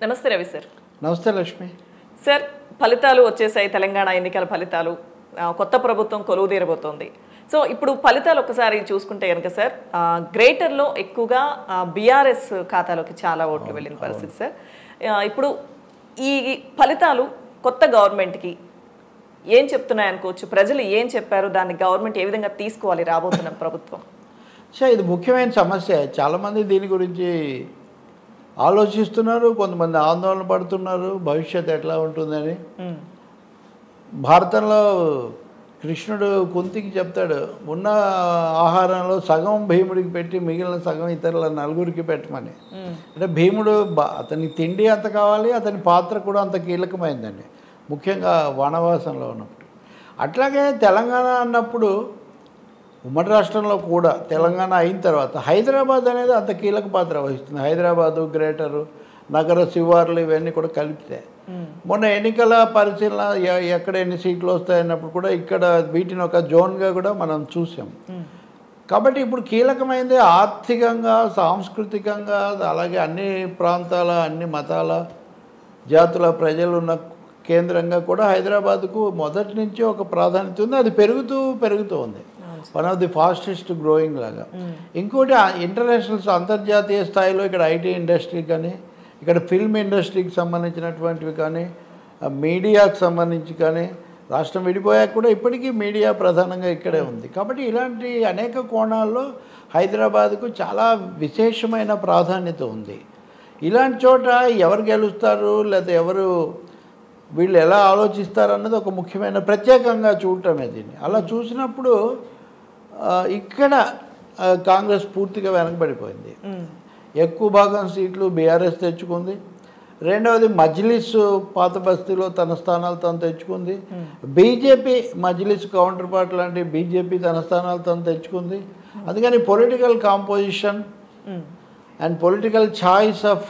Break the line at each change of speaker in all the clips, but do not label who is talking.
నమస్తే రవి సార్
నమస్తే లక్ష్మి
సార్ ఫలితాలు వచ్చేసాయి తెలంగాణ ఎన్నికల ఫలితాలు ఆ, కొత్త ప్రభుత్వం కొలువు తీరబోతోంది సో ఇప్పుడు ఫలితాలు ఒకసారి చూసుకుంటే కనుక సార్ ఆ, గ్రేటర్లో ఎక్కువగా బీఆర్ఎస్ ఖాతాలోకి చాలా ఓట్లు వెళ్ళిన పరిస్థితి సార్ ఆ, ఇప్పుడు ఈ ఫలితాలు కొత్త గవర్నమెంట్కి ఏం చెప్తున్నాయి అనుకోవచ్చు ప్రజలు ఏం చెప్పారు దాన్ని గవర్నమెంట్ ఏ విధంగా తీసుకోవాలి రాబోతున్న ప్రభుత్వం
సో ఇది ముఖ్యమైన సమస్య చాలామంది దీని గురించి ఆలోచిస్తున్నారు కొంతమంది ఆందోళన పడుతున్నారు భవిష్యత్తు ఎట్లా ఉంటుందని
ఉమ్,
భారతంలో కృష్ణుడు కుంతికి చెప్తాడు ఉన్న ఆహారంలో సగం భీముడికి పెట్టి మిగిలిన సగం ఇతరుల నలుగురికి పెట్టమని
ఉమ్,
అంటే భీముడు బా- అతని తిండి అంత కావాలి అతని పాత్ర కూడా అంత కీలకమైందండి ముఖ్యంగా వనవాసంలో ఉన్నప్పుడు అట్లాగే తెలంగాణ అన్నప్పుడు ఉమ్మడి రాష్ట్రంలో కూడా తెలంగాణ అయిన తర్వాత హైదరాబాద్ అనేది అంత కీలక పాత్ర వహిస్తుంది హైదరాబాదు గ్రేటరు నగర శివార్లు ఇవన్నీ కూడా కలిపితే
ఉమ్,
మొన్న ఎన్నికల పరిశీలన ఎ- ఎక్కడ ఎన్ని సీట్లు వస్తాయన్నప్పుడు కూడా ఇక్కడ వీటిని ఒక జోన్గా కూడా మనం చూసాం
ఉమ్,
కాబట్టి ఇప్పుడు కీలకమైనది ఆర్థికంగా సాంస్కృతికంగా అలాగే అన్ని ప్రాంతాల అన్ని మతాల జాతుల ప్రజలు ఉన్న కేంద్రంగా కూడా హైదరాబాద్కు మొదటి నుంచి ఒక ప్రాధాన్యత ఉంది అది పెరుగుతూ పెరుగుతూ ఉంది
అవును
one of the fastest growing లాగా
ఉమ్,
ఇంకోటి ఇంటర్నేషనల్ అంతర్జాతీయ స్థాయిలో ఇక్కడ ఐటీ ఇండస్ట్రీ కానీ ఇక్కడ ఫిల్మ్ ఇండస్ట్రీకి సంబంధించినటువంటివి కానీ ఆ మీడియాకు సంబంధించి కానీ రాష్ట్రం విడిపోయాక కూడా ఇప్పటికీ మీడియా ప్రధానంగా ఇక్కడే ఉంది కాబట్టి ఇలాంటి అనేక కోణాల్లో హైదరాబాద్కు చాలా విశేషమైన ప్రాధాన్యత ఉంది ఇలాంటి చోట ఎవరు గెలుస్తారు లేదా ఎవరు వీళ్ళు ఎలా ఆలోచిస్తారు అన్నది ఒక ముఖ్యమైన ప్రత్యేకంగా చూడటమే దీన్ని అలా చూసినప్పుడు ఆ, ఇక్కడ ఆ, కాంగ్రెస్ పూర్తిగా వెనకబడిపోయింది
ఉమ్,
ఎక్కువ భాగం సీట్లు బీఆర్ఎస్ తెచ్చుకుంది రెండవది మజ్లిస్ పాత బస్తీలో తన స్థానాలు తను తెచ్చుకుంది బీజేపీ మజ్లిస్ కౌంటర్ పార్ట్ లాంటి బీజేపీ తన స్థానాలు తను తెచ్చుకుంది అందుకని political composition
um,
and political choice of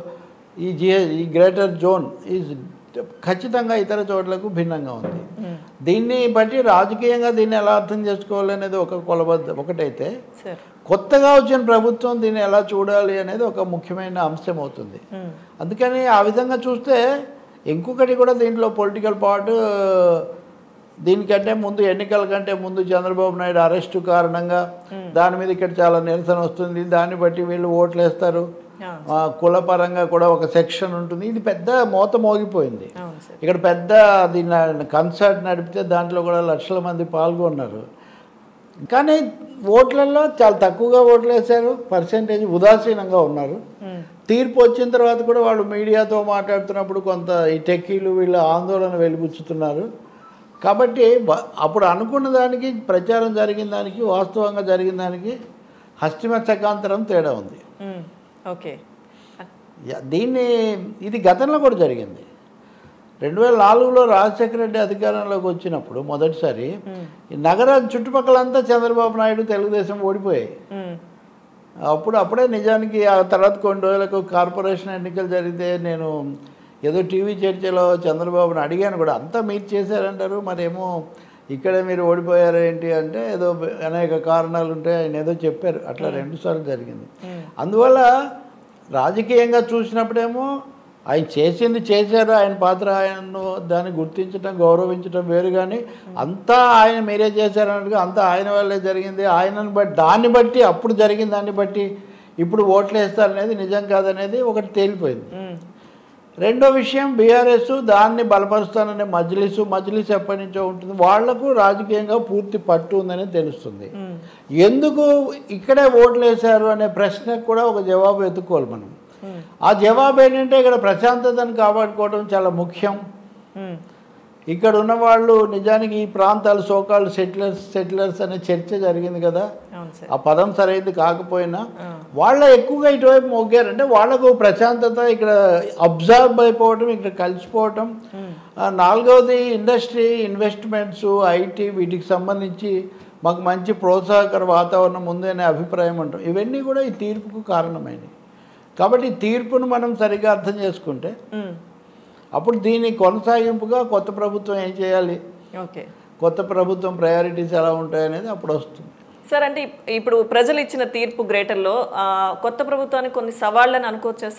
ఈ జి ఈ గ్రేటర్ జోన్ ఈజ్ ఖచ్చితంగా ఇతర చోట్లకు భిన్నంగా ఉంది
ఉమ్,
దీన్ని బట్టి రాజకీయంగా దీన్ని ఎలా అర్థం చేసుకోవాలి అనేది ఒక కొలబద్ద ఒకటైతే
సార్
కొత్తగా వచ్చిన ప్రభుత్వం దీన్ని ఎలా చూడాలి అనేది ఒక ముఖ్యమైన అంశం అవుతుంది
ఉమ్,
అందుకని ఆ విధంగా చూస్తే ఇంకొకటి కూడా దీంట్లో పొలిటికల్ పార్ట్ దీనికంటే ముందు ఎన్నికల కంటే ముందు చంద్రబాబు నాయుడు అరెస్టు కారణంగా దాని మీద ఇక్కడ చాలా నిరసన వస్తుంది దాన్ని బట్టి వీళ్ళు ఓట్లు వేస్తారు
అవును
ఆ, కులపరంగా కూడా ఒక సెక్షన్ ఉంటుంది ఇది పెద్ద మోత మోగిపోయింది
అవును సార్
ఇక్కడ పెద్ద దీన్ని కన్సర్ట్ నడిపితే దాంట్లో కూడా లక్షల మంది పాల్గొన్నారు కానీ ఓట్లలో చాలా తక్కువగా ఓట్లు వేశారు పర్సెంటేజ్ ఉదాసీనంగా ఉన్నారు
ఉమ్,
తీర్పు వచ్చిన తర్వాత కూడా వాళ్ళు మీడియాతో మాట్లాడుతున్నప్పుడు కొంత ఈ టెక్కీలు వీళ్ళ ఆందోళన వెలిబుచ్చుతున్నారు కాబట్టి బ- అప్పుడు అనుకున్న దానికి ప్రచారం జరిగిన దానికి వాస్తవంగా జరిగిన దానికి హస్తిమత్సకాంతరం తేడా ఉంది
ఉమ్, ఓకే
యా- దీన్ని ఇది గతంలో కూడా జరిగింది రెండు వేల నాలుగులో రాజశేఖర రెడ్డి అధికారంలోకి వచ్చినప్పుడు మొదటిసారి
ఉమ్,
ఈ నగర చుట్టుపక్కలంతా చంద్రబాబు నాయుడు తెలుగుదేశం ఓడిపోయాయి
ఉమ్,
అప్పుడు అప్పుడే నిజానికి ఆ తర్వాత కొన్ని రోజులకు కార్పొరేషన్ ఎన్నికలు జరిగితే నేను ఏదో టీవీ చర్చలో చంద్రబాబుని అడిగాను కూడా అంతా మీరు చేశారంటారు మరేమో ఇక్కడే మీరు ఓడిపోయారు ఏంటి అంటే ఏదో అనేక కారణాలు ఉంటాయి ఆయన ఏదో చెప్పారు అట్లా రెండుసార్లు జరిగింది
ఉమ్,
అందువల్ల రాజకీయంగా చూసినప్పుడేమో ఆయన చేసింది చేశారు ఆయన పాత్ర ఆయనను దాన్ని గుర్తించడం గౌరవించడం వేరు కానీ అంతా ఆయన మీరే చేశారన్నట్టుగా అంతా ఆయన వల్లే జరిగింది ఆయనను బట్టి దాన్ని బట్టి అప్పుడు జరిగిన దాన్ని బట్టి ఇప్పుడు ఓట్లు వేస్తారనేది నిజం కాదనేది ఒకటి తేలిపోయింది
ఉమ్,
రెండో విషయం బీఆర్ఎస్ దాన్ని బలపరుస్తాననే మజ్లిసు మజ్లిస్ ఎప్పటి నుంచో ఉంటుంది వాళ్లకు రాజకీయంగా పూర్తి పట్టు ఉందని తెలుస్తుంది
ఉమ్,
ఎందుకు ఇక్కడే ఓట్లు వేశారు అనే ప్రశ్నకు కూడా ఒక జవాబు ఎత్తుకోవాలి మనం
ఉమ్,
ఆ జవాబు ఏంటంటే ఇక్కడ ప్రశాంతతను కాపాడుకోవడం చాలా ముఖ్యం
ఉమ్,
ఇక్కడ ఉన్న వాళ్ళు నిజానికి ఈ ప్రాంతాలు సోకాళ్ళు సెటిలర్స్ సెటిలర్స్ అనే చర్చ జరిగింది కదా
అవును సార్
ఆ పదం సరైనది కాకపోయినా
ఆ,
వాళ్ళ ఎక్కువగా ఇటువైపు మొగ్గారంటే వాళ్ళకు ప్రశాంతత ఇక్కడ అబ్జర్వ్ అయిపోవటం ఇక్కడ కలిసిపోవటం
ఉమ్,
ఆ, నాలుగవది ఇండస్ట్రీ ఇన్వెస్ట్మెంట్స్ ఐటీ వీటికి సంబంధించి మాకు మంచి ప్రోత్సాహకర వాతావరణం ఉంది అనే అభిప్రాయం ఉంటాం ఇవన్నీ కూడా ఈ తీర్పుకు కారణమైనవి కాబట్టి ఈ తీర్పును మనం సరిగా అర్థం చేసుకుంటే
ఉమ్,
అప్పుడు దీని కొనసాగింపుగా కొత్త ప్రభుత్వం ఏం చేయాలి
ఓకే
కొత్త ప్రభుత్వం ప్రయారిటీస్ ఎలా ఉంటాయనేది అప్పుడు వస్తుంది
సార్ అంటే ఇప్- ఇప్పుడు ప్రజలు ఇచ్చిన తీర్పు గ్రేటర్లో ఆ, కొత్త ప్రభుత్వానికి కొన్ని సవాళ్ళని అనుకోవచ్చా సార్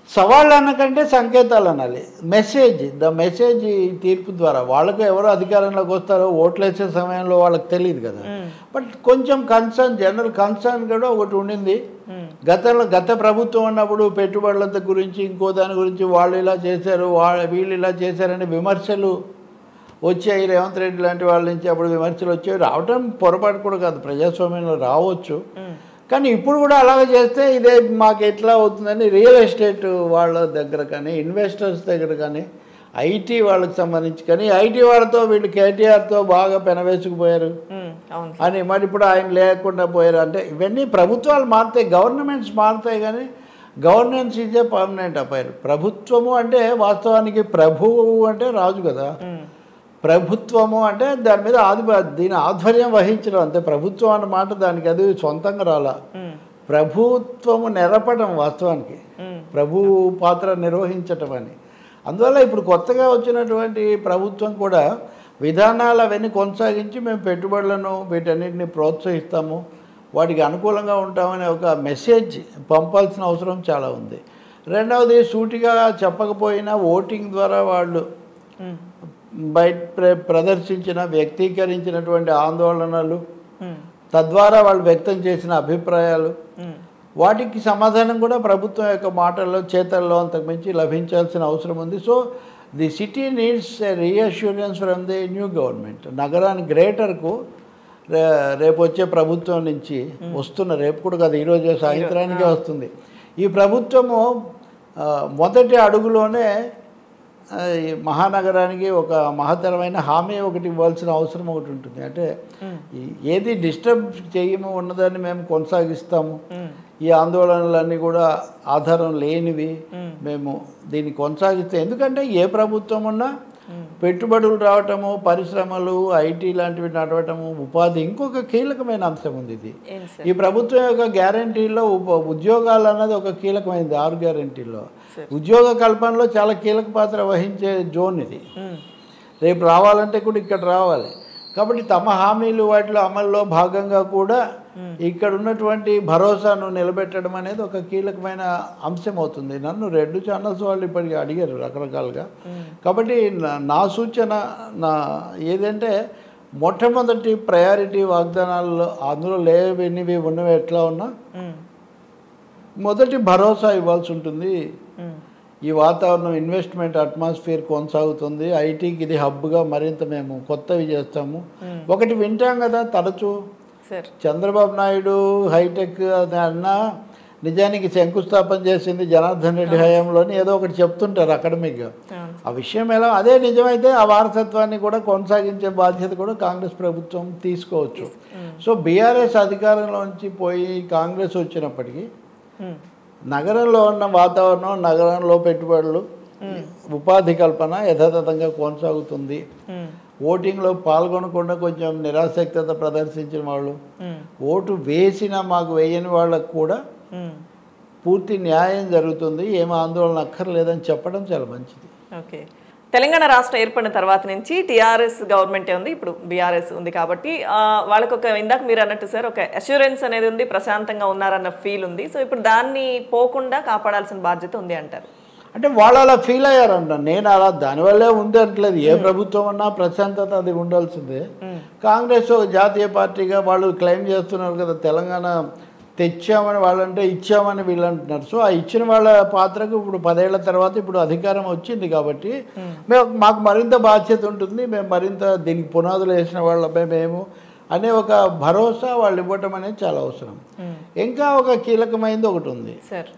సవాళ్ళు అనకంటే సంకేతాలు అనాలి మెసేజ్ ద మెసేజ్ ఈ తీర్పు ద్వారా వాళ్ళకు ఎవరు అధికారంలోకి వస్తారో ఓట్లు వేసే సమయంలో వాళ్ళకి తెలియదు కదా బట్ కొంచెం కన్సర్న్ జనరల్ కన్సర్న్ కూడా ఒకటి ఉండింది గతంలో గత ప్రభుత్వం ఉన్నప్పుడు పెట్టుబడుల గురించి ఇంకో దాని గురించి వాళ్ళు ఇలా చేశారు వాళ్ళ వీళ్ళు ఇలా చేశారని విమర్శలు వచ్చాయి రేవంత్ రెడ్డి లాంటి వాళ్ళ నుంచి అప్పుడు విమర్శలు వచ్చాయి రావటం పొరపాటు కూడా కాదు ప్రజాస్వామ్యంలో రావచ్చు కానీ ఇప్పుడు కూడా అలాగే చేస్తే ఇదే మాకు ఎట్లా అవుతుందని రియల్ ఎస్టేట్ వాళ్ళ దగ్గర కానీ ఇన్వెస్టర్స్ దగ్గర కానీ ఐటీ వాళ్ళకి సంబంధించి కానీ ఐటీ వాళ్ళతో వీళ్ళు కేటీఆర్తో బాగా పెనవేసుకుపోయారు
ఉమ్, అవును
అని మరి ఇప్పుడు ఆయన లేకుండా పోయారు అంటే ఇవన్నీ ప్రభుత్వాలు మారుతాయి గవర్నమెంట్స్ మారుతాయి కానీ governance is a permanent affair ప్రభుత్వము అంటే వాస్తవానికి ప్రభువు అంటే రాజు కదా
ఉమ్,
ప్రభుత్వము అంటే దాని మీద ఆధి దీని ఆధ్వర్యం వహించడం అంతే ప్రభుత్వం అన్న మాట దానికి అది సొంతంగా రాలా
ఉమ్,
ప్రభుత్వము నెరపడం వాస్తవానికి
ఉమ్,
ప్రభు పాత్ర నిర్వహించటం అని అందువల్ల ఇప్పుడు కొత్తగా వచ్చినటువంటి ప్రభుత్వం కూడా విధానాలు అవన్నీ కొనసాగించి మేము పెట్టుబడులను వీటన్నిటిని ప్రోత్సహిస్తాము వాటికి అనుకూలంగా ఉంటామనే ఒక మెసేజ్ పంపాల్సిన అవసరం చాలా ఉంది రెండవది సూటిగా చెప్పకపోయినా ఓటింగ్ ద్వారా వాళ్ళు
ఉమ్,
బయట ప్ర- ప్రదర్శించిన వ్యక్తీకరించినటువంటి ఆందోళనలు
ఉమ్,
తద్వారా వాళ్ళు వ్యక్తం చేసిన అభిప్రాయాలు
ఉమ్,
వాటికి సమాధానం కూడా ప్రభుత్వం యొక్క మాటల్లో చేతల్లో అంతకుమించి లభించాల్సిన అవసరం ఉంది so the city needs a reassurance from the new government నగరానికి గ్రేటర్కు రే రేపు వచ్చే ప్రభుత్వం నుంచి వస్తున్న రేపు కూడా కాదు ఈరోజు సాయంత్రానికే వస్తుంది ఈ ప్రభుత్వము ఆ, మొదటి అడుగులోనే ఆ, ఈ మహానగరానికి ఒక మహత్తరమైన హామీ ఒకటి ఇవ్వాల్సిన అవసరం ఒకటి ఉంటుంది అంటే ఈ- ఏది డిస్టర్బ్ చేయము ఉన్నదాన్ని మేము కొనసాగిస్తాము
ఉమ్,
ఈ ఆందోళనలన్నీ కూడా ఆధారం లేనివి మేము దీన్ని కొనసాగిస్తే ఎందుకంటే ఏ ప్రభుత్వం ఉన్నా పెట్టుబడులు రావటము పరిశ్రమలు ఐటీ లాంటివి నడవటము ఉపాధి ఇంకొక కీలకమైన అంశం ఉంది ఇది
ఏం సార్
ఈ ప్రభుత్వం యొక్క గ్యారంటీలో ఉప ఉద్యోగాలు అన్నది ఒక కీలకమైనది ఆరు గ్యారంటీలో
సరే.
ఉద్యోగ కల్పనలో చాలా కీలక పాత్ర వహించే జోన్ ఇది
ఉమ్,
రేపు రావాలంటే కూడా ఇక్కడ రావాలి కాబట్టి తమ హామీలు వాటిలో అమల్లో భాగంగా కూడా ఇక్కడ ఉన్నటువంటి భరోసాను నిలబెట్టడం అనేది ఒక కీలకమైన అంశం అవుతుంది నన్ను రెండు ఛానల్స్ వాళ్ళు ఇప్పటికీ అడిగారు రకరకాలుగా కాబట్టి నా- నా సూచన నా ఏదంటే మొట్టమొదటి ప్రయారిటీ వాగ్దానాల్లో అందులో లేవనివి ఉన్నవి ఎట్లా ఉన్నా
ఉమ్,
మొదటి భరోసా ఇవ్వాల్సి ఉంటుంది
ఉమ్,
ఈ వాతావరణం ఇన్వెస్ట్మెంట్ అట్మాస్ఫియర్ కొనసాగుతుంది ఐటీకి ఇది హబ్గా మరింత మేము కొత్తవి చేస్తాము ఒకటి వింటాం కదా తరచూ
సార్
చంద్రబాబు నాయుడు హైటెక్ అని అన్నా నిజానికి శంకుస్థాపన చేసింది జనార్దన్ రెడ్డి హయాంలోని ఏదో ఒకటి చెప్తుంటారు అకాడమిక్గా
అవును
ఆ విషయం ఎలా అదే నిజమైతే ఆ వారసత్వాన్ని కూడా కొనసాగించే బాధ్యత కూడా కాంగ్రెస్ ప్రభుత్వం తీసుకోవచ్చు సో బీఆర్ఎస్ అధికారంలోంచి పోయి కాంగ్రెస్ వచ్చినప్పటికీ
ఉమ్,
నగరంలో ఉన్న వాతావరణం నగరంలో పెట్టుబడులు ఉపాధి కల్పన యథాతథంగా కొనసాగుతుంది
ఉమ్,
ఓటింగ్లో పాల్గొనకుండా కొంచెం నిరాసక్తత ప్రదర్శించిన వాళ్ళు
ఉమ్,
ఓటు వేసిన మాకు వేయని వాళ్ళకు కూడా
ఉమ్,
పూర్తి న్యాయం జరుగుతుంది ఏం ఆందోళన అక్కర్లేదని చెప్పడం చాలా మంచిది
ఓకే తెలంగాణ రాష్ట్రం ఏర్పడిన తర్వాత నుంచి టీఆర్ఎస్ గవర్నమెంటే ఉంది ఇప్పుడు బీఆర్ఎస్ ఉంది కాబట్టి ఆ, వాళ్ళకి ఒక ఇందాక మీరు అన్నట్టు సార్ ఒక అష్యూరెన్స్ అనేది ఉంది ప్రశాంతంగా ఉన్నారన్న ఫీల్ ఉంది సో ఇప్పుడు దాన్ని పోకుండా కాపాడాల్సిన బాధ్యత ఉంది అంటారు
అంటే వాళ్ళు అలా ఫీల్ అయ్యారంట నేను అలా దానివల్లే ఉంది అంటలేదు ఏ ప్రభుత్వం అన్నా ప్రశాంతత అది ఉండాల్సిందే కాంగ్రెస్ ఒక జాతీయ పార్టీగా వాళ్ళు క్లెయిమ్ చేస్తున్నారు కదా తెలంగాణ తెచ్చామని వాళ్ళంటే ఇచ్చామని వీళ్ళు అంటున్నారు సో ఆ ఇచ్చిన వాళ్ళ పాత్రకు ఇప్పుడు పదేళ్ల తర్వాత ఇప్పుడు అధికారం వచ్చింది కాబట్టి మేము మాకు మరింత బాధ్యత ఉంటుంది మేము మరింత దీనికి పునాదులు వేసిన వాళ్ళమే మేము అనే ఒక భరోసా వాళ్ళు ఇవ్వటం అనేది చాలా అవసరం ఇంకా ఒక కీలకమైనది ఒకటి ఉంది
సార్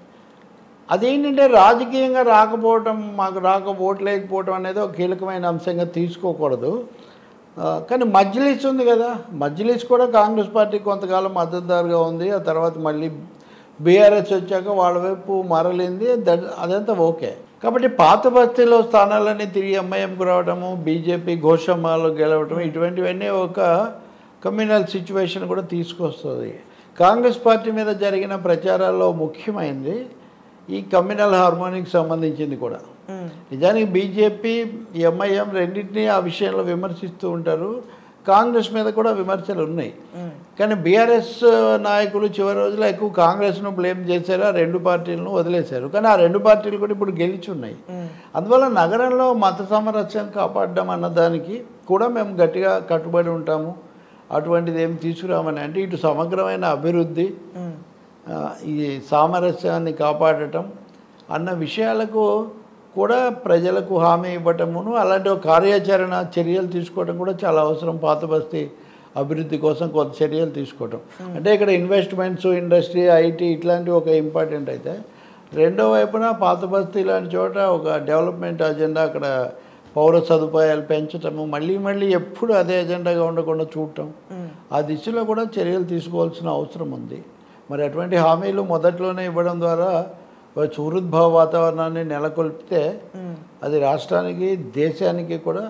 అదేంటంటే రాజకీయంగా రాకపోవటం మాకు రాక ఓట్లేకపోవటం అనేది ఒక కీలకమైన అంశంగా తీసుకోకూడదు ఆ, కానీ మజ్లిస్ ఉంది కదా మజ్లిస్ కూడా కాంగ్రెస్ పార్టీ కొంతకాలం మద్దతుదారుగా ఉంది ఆ తర్వాత మళ్ళీ బీఆర్ఎస్ వచ్చాక వాళ్ళ వైపు మరలింది దట్ అదంతా ఓకే కాబట్టి పాత బస్తీలో స్థానాలన్నీ తిరిగి ఎంఐఎంకు రావడము బీజేపీ ఘోషమాలు గెలవటం ఇటువంటివన్నీ ఒక కమ్యూనల్ సిచ్యువేషన్ కూడా తీసుకొస్తుంది కాంగ్రెస్ పార్టీ మీద జరిగిన ప్రచారాల్లో ముఖ్యమైనది ఈ కమ్యూనల్ హార్మోనికి సంబంధించింది కూడా
ఉమ్,
నిజానికి బీజేపీ ఎంఐఎం రెండింటినీ ఆ విషయంలో విమర్శిస్తూ ఉంటారు కాంగ్రెస్ మీద కూడా విమర్శలు ఉన్నాయి కానీ బీఆర్ఎస్ నాయకులు చివరి రోజుల్లో ఎక్కువ కాంగ్రెస్ను బ్లేమ్ చేశారు ఆ రెండు పార్టీలను వదిలేశారు కానీ ఆ రెండు పార్టీలు కూడా ఇప్పుడు గెలిచి ఉన్నాయి అందువల్ల నగరంలో మత సామరస్యం కాపాడడం అన్న దానికి కూడా మేము గట్టిగా కట్టుబడి ఉంటాము అటువంటిది ఏం తీసుకురామని అంటే ఇటు సమగ్రమైన అభివృద్ధి ఆ, ఈ సామరస్యాన్ని కాపాడటం అన్న విషయాలకు కూడా ప్రజలకు హామీ ఇవ్వటమును అలాంటి ఒక కార్యాచరణ చర్యలు తీసుకోవడం కూడా చాలా అవసరం పాత బస్తీ అభివృద్ధి కోసం కొంత చర్యలు తీసుకోవటం అంటే ఇక్కడ ఇన్వెస్ట్మెంట్స్ ఇండస్ట్రీ ఐటీ ఇట్లాంటివి ఒక ఇంపార్టెంట్ అయితే రెండో వైపున పాత బస్తీ లాంటి చోట ఒక డెవలప్మెంట్ అజెండా అక్కడ పౌర సదుపాయాలు పెంచటము మళ్ళీ మళ్ళీ ఎప్పుడు అదే ఎజెండాగా ఉండకుండా చూడటం ఆ దిశలో కూడా చర్యలు తీసుకోవాల్సిన అవసరం ఉంది మరి అటువంటి హామీలు మొదట్లోనే ఇవ్వడం ద్వారా ఒక సుహృద్భావ వాతావరణాన్ని నెలకొల్పితే అది రాష్ట్రానికి దేశానికి కూడా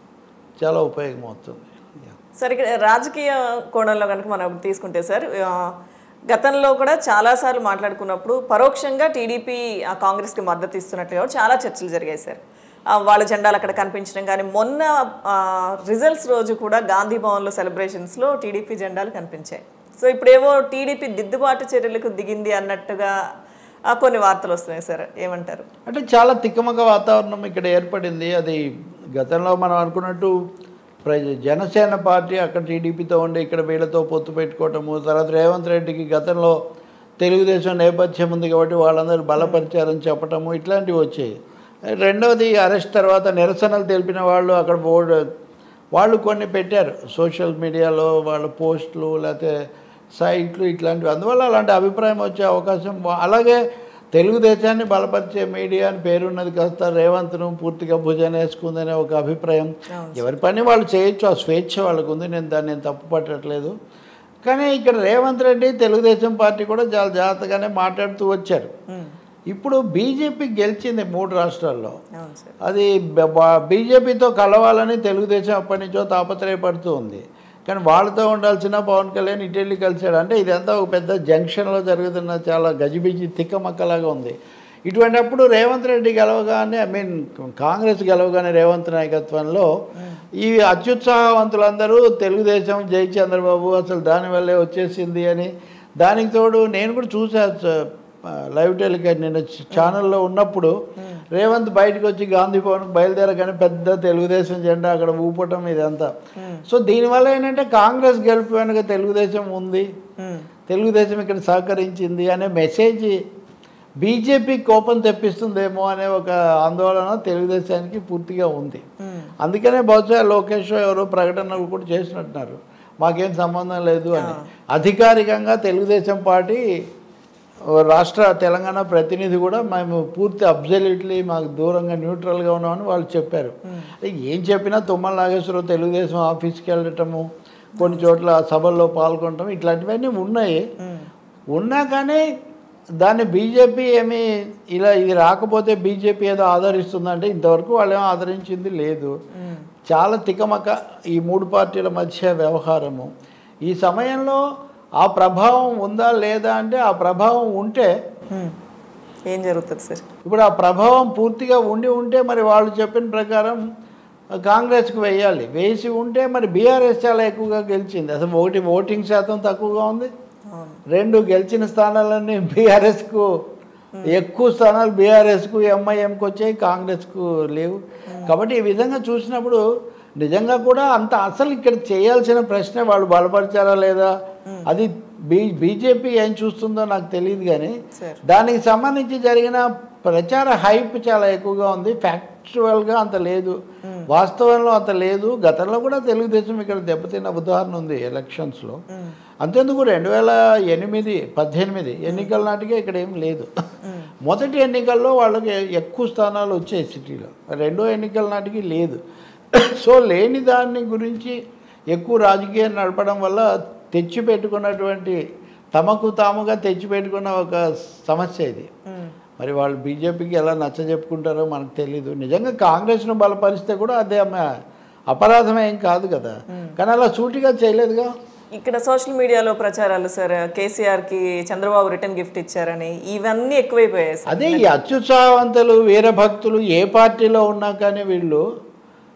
చాలా ఉపయోగం అవుతుంది
సార్ ఇక్కడ రాజకీయ కోణంలో కనుక మనం తీసుకుంటే సార్ ఆ, గతంలో కూడా చాలాసార్లు మాట్లాడుకున్నప్పుడు పరోక్షంగా టీడీపీ ఆ కాంగ్రెస్కి మద్దతు ఇస్తున్నట్లుగా కూడా చాలా చర్చలు జరిగాయి సార్ ఆ, వాళ్ళ జెండాలు అక్కడ కనిపించడం కానీ మొన్న రిజల్ట్స్ రోజు కూడా గాంధీ భవన్లో సెలబ్రేషన్స్లో టీడీపీ జెండాలు కనిపించాయి సో ఇప్పుడేవో టీడీపీ దిద్దుబాటు చర్యలకు దిగింది అన్నట్టుగా ఆ, కొన్ని వార్తలు వస్తున్నాయి సార్ ఏమంటారు
అంటే చాలా తిక్కమక వాతావరణం ఇక్కడ ఏర్పడింది అది గతంలో మనం అనుకున్నట్టు ప్రజ జనసేన పార్టీ అక్కడ టీడీపీతో ఉండి ఇక్కడ వీళ్ళతో పొత్తు పెట్టుకోవటము తర్వాత రేవంత్ రెడ్డికి గతంలో తెలుగుదేశం నేపథ్యం ఉంది కాబట్టి వాళ్ళందరూ బలపరిచారని చెప్పటము ఇట్లాంటివి వచ్చాయి రెండవది అరెస్ట్ తర్వాత నిరసనలు తెలిపిన వాళ్ళు అక్కడ బోర్డు వాళ్ళు కొన్ని పెట్టారు సోషల్ మీడియాలో వాళ్ళ పోస్టులు లేకపోతే సైట్లు ఇట్లాంటివి అందువల్ల అలాంటి అభిప్రాయం వచ్చే అవకాశం వా- అలాగే తెలుగుదేశాన్ని బలపరిచే మీడియా అని పేరున్నది కాస్త రేవంత్ను పూర్తిగా భుజాన వేసుకుందనే ఒక అభిప్రాయం ఎవరి పని వాళ్ళు చేయొచ్చు ఆ స్వేచ్ఛ వాళ్ళకు ఉంది నేను దాన్ని నేను తప్పు పట్టట్లేదు కానీ ఇక్కడ రేవంత్ రెడ్డి తెలుగుదేశం పార్టీ కూడా చాలా జాగ్రత్తగానే మాట్లాడుతూ వచ్చారు ఇప్పుడు బీజేపీ గెలిచింది మూడు రాష్ట్రాల్లో
అవును సార్
అది బీజేపీతో కలవాలని తెలుగుదేశం అప్పటి నుంచో తాపత్రయపడుతూ ఉంది కానీ వాళ్ళతో ఉండాల్సిన పవన్ కళ్యాణ్ ఇటెళ్ళి కలిశాడు అంటే ఇదంతా ఒక పెద్ద జంక్షన్లో జరుగుతున్న చాలా గజిబిజి తిక్కమక్కలాగా ఉంది ఇటువంటప్పుడు రేవంత్ రెడ్డి గెలవగానే ఐ మీన్ కాంగ్రెస్ గెలవగానే రేవంత్ నాయకత్వంలో ఈ అత్యుత్సాహవంతులందరూ తెలుగుదేశం జై చంద్రబాబు అసలు దానివల్లే వచ్చేసింది అని దానికి తోడు నేను కూడా చూసా స- లైవ్ టెలికాస్ట్ నేను ఛానల్లో ఉన్నప్పుడు రేవంత్ బయటకు వచ్చి గాంధీ భవన్కి బయలుదేరగానే పెద్ద తెలుగుదేశం జెండా అక్కడ ఊపటం ఇదంతా సో దీనివల్ల ఏంటంటే కాంగ్రెస్ గెలుపు వెనుక తెలుగుదేశం ఉంది తెలుగుదేశం ఇక్కడ సహకరించింది అనే మెసేజ్ బీజేపీ కోపం తెప్పిస్తుందేమో అనే ఒక ఆందోళన తెలుగుదేశానికి పూర్తిగా ఉంది అందుకనే బహుశా లోకేష్ ఎవరో ప్రకటనలు కూడా చేసినట్టున్నారు మాకేం సంబంధం లేదు అని అధికారికంగా తెలుగుదేశం పార్టీ ఓ రాష్ట్ర తెలంగాణ ప్రతినిధి కూడా మేము పూర్తి అబ్జల్యూట్లీ మాకు దూరంగా న్యూట్రల్గా ఉన్నామని వాళ్ళు చెప్పారు అంటే ఏం చెప్పినా తుమ్మల నాగేశ్వరరావు తెలుగుదేశం ఆఫీస్కి వెళ్ళటము కొన్ని చోట్ల సభల్లో పాల్గొనటం ఇట్లాంటివన్నీ ఉన్నాయి ఉన్నా కానీ దాన్ని బీజేపీ ఏమి ఇలా ఇది రాకపోతే బీజేపీ ఏదో ఆదరిస్తుందంటే ఇంతవరకు వాళ్ళు ఏమో ఆదరించింది లేదు చాలా తికమక ఈ మూడు పార్టీల మధ్య వ్యవహారము ఈ సమయంలో ఆ ప్రభావం ఉందా లేదా అంటే ఆ ప్రభావం ఉంటే
ఏం జరుగుతుంది సార్
ఇప్పుడు ఆ ప్రభావం పూర్తిగా ఉండి ఉంటే మరి వాళ్ళు చెప్పిన ప్రకారం కాంగ్రెస్కి వేయాలి వేసి ఉంటే మరి బీఆర్ఎస్ చాలా ఎక్కువగా గెలిచింది అసలు ఒకటి ఓటింగ్ శాతం తక్కువగా ఉంది
అవును
రెండు గెలిచిన స్థానాలన్నీ బీఆర్ఎస్కు ఎక్కువ స్థానాలు బీఆర్ఎస్కు ఎంఐఎంకి వచ్చాయి కాంగ్రెస్కు లేవు కాబట్టి ఈ విధంగా చూసినప్పుడు నిజంగా కూడా అంత అసలు ఇక్కడ చేయాల్సిన ప్రశ్న వాళ్ళు బలపరిచారా లేదా అది బీ బీజేపీ ఏం చూస్తుందో నాకు తెలియదు కానీ
సార్
దానికి సంబంధించి జరిగిన ప్రచార హైప్ చాలా ఎక్కువగా ఉంది ఫ్యాక్చువల్గా అంత లేదు వాస్తవంలో అంత లేదు గతంలో కూడా తెలుగుదేశం ఇక్కడ దెబ్బతిన్న ఉదాహరణ ఉంది ఎలక్షన్స్లో అంతేందుకు రెండు వేల ఎనిమిది పద్దెనిమిది ఎన్నికల నాటికే ఇక్కడ ఏం లేదు మొదటి ఎన్నికల్లో వాళ్ళకి ఎక్కువ స్థానాలు వచ్చాయి సిటీలో రెండో ఎన్నికల నాటికి లేదు సో లేని దాని గురించి ఎక్కువ రాజకీయం నడపడం వల్ల తెచ్చిపెట్టుకున్నటువంటి తమకు తాముగా తెచ్చిపెట్టుకున్న ఒక సమస్య ఇది మరి వాళ్ళు బీజేపీకి ఎలా నచ్చ చెప్పుకుంటారో మనకు తెలీదు నిజంగా కాంగ్రెస్ను బలపరిస్తే కూడా అదే ఆమె అపరాధమే ఏం కాదు కదా కానీ అలా సూటిగా చేయలేదుగా
ఇక్కడ సోషల్ మీడియాలో ప్రచారాలు సార్ కేసీఆర్కి చంద్రబాబు రిటర్న్ గిఫ్ట్ ఇచ్చారని ఇవన్నీ ఎక్కువైపోయాయి సార్
అదే ఈ అత్యుత్సాహవంతులు వీరభక్తులు ఏ పార్టీలో ఉన్నా కానీ వీళ్ళు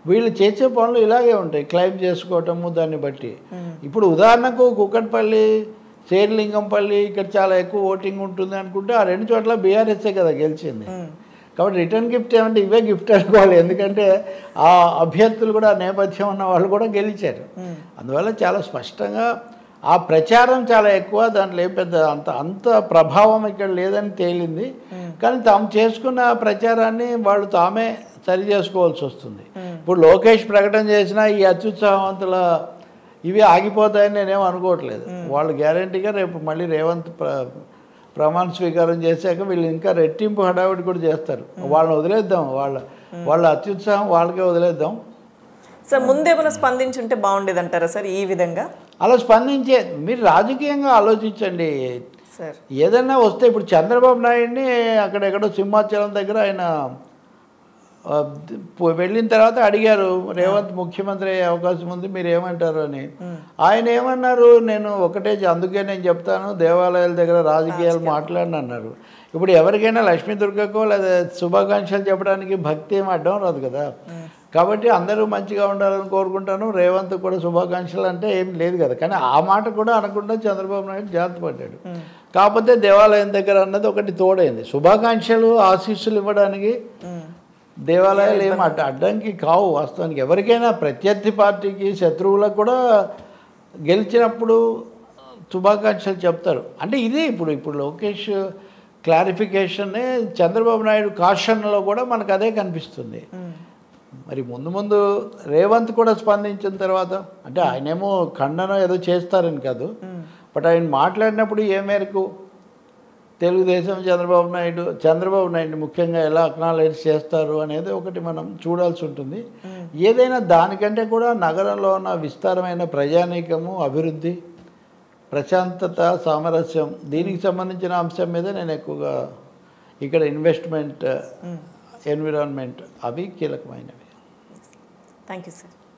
వీళ్ళు చేసే పనులు ఇలాగే ఉంటాయి క్లైమ్ చేసుకోవటము దాన్ని బట్టి ఇప్పుడు ఉదాహరణకు కుక్కట్పల్లి శేర్లింగంపల్లి ఇక్కడ చాలా ఎక్కువ ఓటింగ్ ఉంటుంది అనుకుంటే ఆ రెండు చోట్ల బీఆర్ఎస్ఏ కదా గెలిచింది కాబట్టి రిటర్న్ గిఫ్ట్ ఏమంటే ఇవే గిఫ్ట్ అనుకోవాలి ఎందుకంటే ఆ అభ్యర్థులు కూడా ఆ నేపథ్యం ఉన్న వాళ్ళు కూడా గెలిచారు అందువల్ల చాలా స్పష్టంగా ఆ ప్రచారం చాలా ఎక్కువ దాంట్లో ఏం పెద్ద అంత అంత ప్రభావం ఇక్కడ లేదని తేలింది కానీ తాము చేసుకున్న ఆ ప్రచారాన్ని వాళ్ళు తామే సరి చేసుకోవాల్సి వస్తుంది ఇప్పుడు లోకేష్ ప్రకటన చేసిన ఈ అత్యుత్సాహవంతుల ఇవి ఆగిపోతాయని నేనేం అనుకోవట్లేదు వాళ్ళు గ్యారంటీగా రేపు మళ్ళీ రేవంత్ ప్ర ప్రమాణ స్వీకారం చేశాక వీళ్ళు ఇంకా రెట్టింపు హడావిడి కూడా చేస్తారు వాళ్ళని వదిలేద్దాం వాళ్ళ వాళ్ళ అత్యుత్సాహం వాళ్ళకే వదిలేద్దాం
సార్ ముందేమైనా స్పందించుంటే బాగుండేది అంటారా సార్ ఈ విధంగా
అలా స్పందించే మీరు రాజకీయంగా ఆలోచించండి
సార్
ఏదైనా వస్తే ఇప్పుడు చంద్రబాబు నాయుడిని అక్కడెక్కడో సింహాచలం దగ్గర ఆయన ఆ, పో- వెళ్ళిన తర్వాత అడిగారు రేవంత్ ముఖ్యమంత్రి అయ్యే అవకాశం ఉంది మీరు ఏమంటారు అని ఆయన ఏమన్నారు నేను ఒకటే చె- అందుకే నేను చెప్తాను దేవాలయాల దగ్గర రాజకీయాలు మాట్లాడను అన్నారు ఇప్పుడు ఎవరికైనా లక్ష్మీ దుర్గకో లేదా శుభాకాంక్షలు చెప్పడానికి భక్తి ఏం అడ్డం రాదు కదా కాబట్టి అందరూ మంచిగా ఉండాలని కోరుకుంటాను రేవంత్ కూడా శుభాకాంక్షలు అంటే ఏం లేదు కదా కానీ ఆ మాట కూడా అనకుండా చంద్రబాబు నాయుడు జాగ్రత్త పడ్డాడు కాకపోతే దేవాలయం దగ్గర అన్నది ఒకటి తోడైంది శుభాకాంక్షలు ఆశీస్సులు ఇవ్వడానికి దేవాలయాలు ఏం అడ్డ అడ్డంకి కావు వాస్తవానికి ఎవరికైనా ప్రత్యర్థి పార్టీకి శత్రువులకు కూడా గెలిచినప్పుడు శుభాకాంక్షలు చెప్తారు అంటే ఇదే ఇప్పుడు ఇప్పుడు లోకేష్ క్లారిఫికేషన్నే చంద్రబాబు నాయుడు కాషన్లో కూడా మనకు అదే కనిపిస్తుంది మరి ముందు ముందు రేవంత్ కూడా స్పందించిన తర్వాత అంటే ఆయనేమో ఖండన ఏదో చేస్తారని కాదు బట్ ఆయన మాట్లాడినప్పుడు ఏ మేరకు తెలుగుదేశం చంద్రబాబు నాయుడు చంద్రబాబు నాయుడు ముఖ్యంగా ఎలా అక్నాలైజ్ చేస్తారు అనేది ఒకటి మనం చూడాల్సి ఉంటుంది ఏదైనా దానికంటే కూడా నగరంలో ఉన్న విస్తారమైన ప్రజానీకము అభివృద్ధి ప్రశాంతత సామరస్యం దీనికి సంబంధించిన అంశం మీద నేను ఎక్కువగా ఇక్కడ ఇన్వెస్ట్మెంట్ ఎన్విరాన్మెంట్ అవి కీలకమైనవి
థ్యాంక్ యూ సార్